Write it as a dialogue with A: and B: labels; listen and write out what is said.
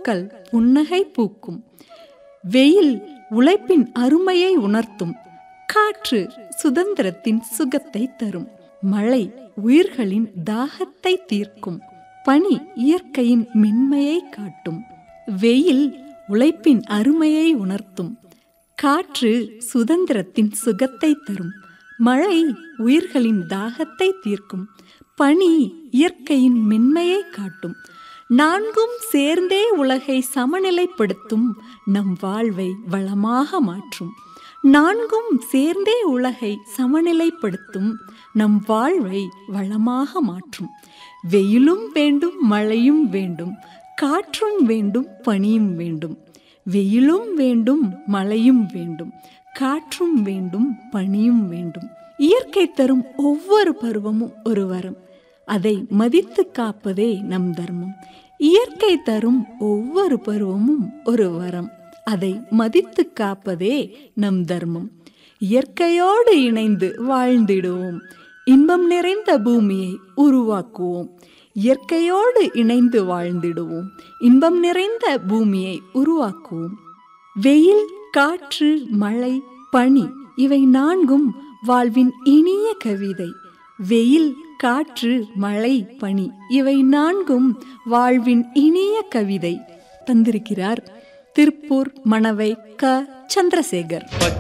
A: பூக்கள் புன்னகை பூக்கும் வெயில் உழைப்பின் அருமையை உணர்த்தும் காற்று சுதந்திரத்தின் சுகத்தை தரும் மழை உயிர்களின் தாகத்தை தீர்க்கும் பனி இயற்கையின் மென்மையை காட்டும் வெயில் உழைப்பின் அருமையை உணர்த்தும் காற்று சுதந்திரத்தின் சுகத்தை தரும் மழை உயிர்களின் தாகத்தை தீர்க்கும் பனி இயற்கையின் மென்மையை காட்டும் நான்கும் சேர்ந்தே உலகை சமநிலைப்படுத்தும் நம் வாழ்வை வளமாக மாற்றும் நான்கும் சேர்ந்தே உலகை சமநிலைப்படுத்தும் நம் வாழ்வை வளமாக மாற்றும் வெயிலும் வேண்டும் மழையும் வேண்டும் காற்றும் வேண்டும் பனியும் வேண்டும் வெயிலும் வேண்டும் மழையும் வேண்டும் காற்றும் வேண்டும் பனியும் வேண்டும் இயற்கை தரும் ஒவ்வொரு பருவமும் ஒரு வரம் அதை மதித்து காப்பதே நம் தர்மம் இயற்கை தரும் ஒவ்வொரு பருவமும் ஒரு வரம் அதை மதித்து காப்பதே நம் தர்மம் இயற்கையோடு இணைந்து வாழ்ந்திடுவோம் இன்பம் நிறைந்த பூமியை உருவாக்குவோம் இயற்கையோடு இணைந்து வாழ்ந்திடுவோம் இன்பம் நிறைந்த பூமியை உருவாக்குவோம் வெயில் காற்று மழை பனி இவை நான்கும் வாழ்வின் இனிய கவிதை வெயில் காற்று மழை பனி இவை நான்கும் வாழ்வின் இனிய கவிதை தந்திருக்கிறார் திருப்பூர் மணவை க சந்திரசேகர்